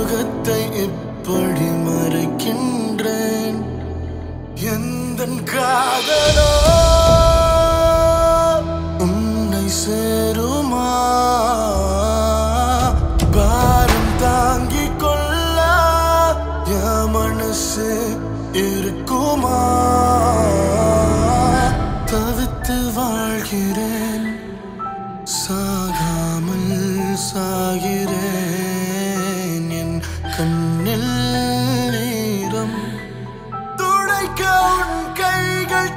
முகத்தை இப்படி மறைக்கின்றேன் எந்த காதலோ உன்னை சேருமா பாரம் தாங்கிக் கொள்ள என் மனசு இருக்குமா தவித்து வாழ்கிறேன் சாகாமல் சாகிறேன் என் கண்ணில் நீரம் துடைக்க உன் கைகள்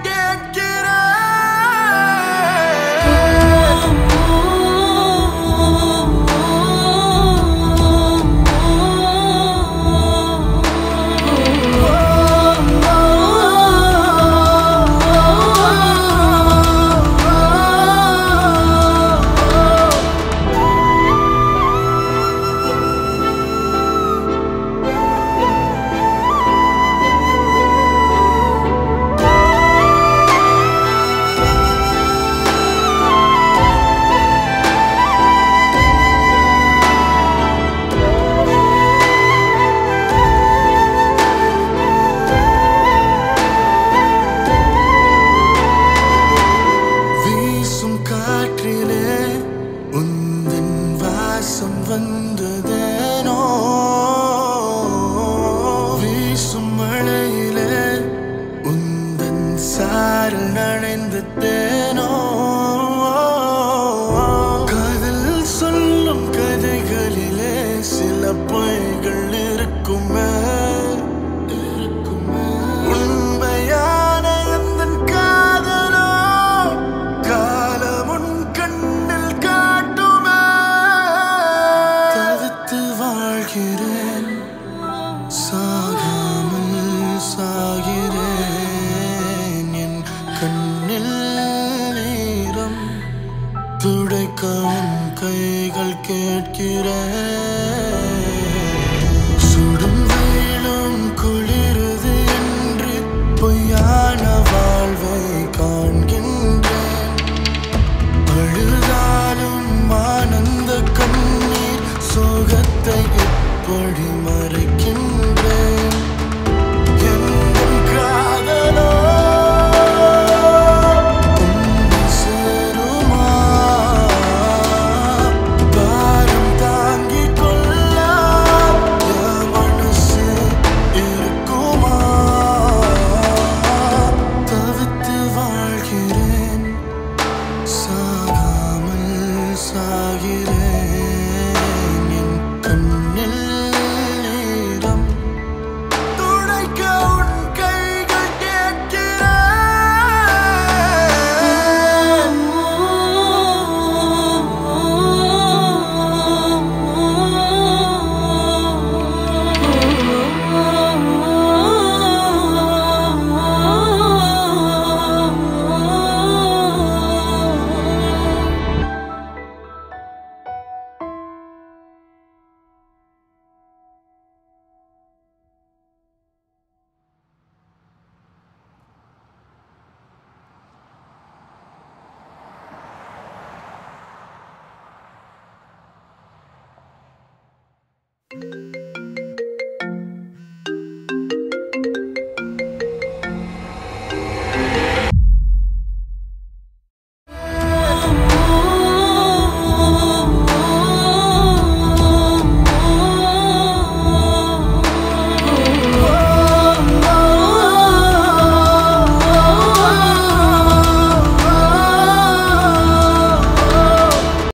கேட்கிறேன் வீசும் காற்றிலே உந்தன் வாசம் வந்ததேனோ வீசும் மழையிலே உந்தன் சாரல் நனைந்ததேனோ காதல் சொல்லும் கதைகளிலே சில பொய்கள் இருக்குமே இருக்குமே உண்மையான எந்தன் காதலோ காலம் உன் கண்ணில் காட்டுமே தவித்து வாழ்கிறேன் சாகாமல் சாகிறேன் என் கண்ணில் நீரம் துடைக்க உன் கைகள் கேட்கிறேன்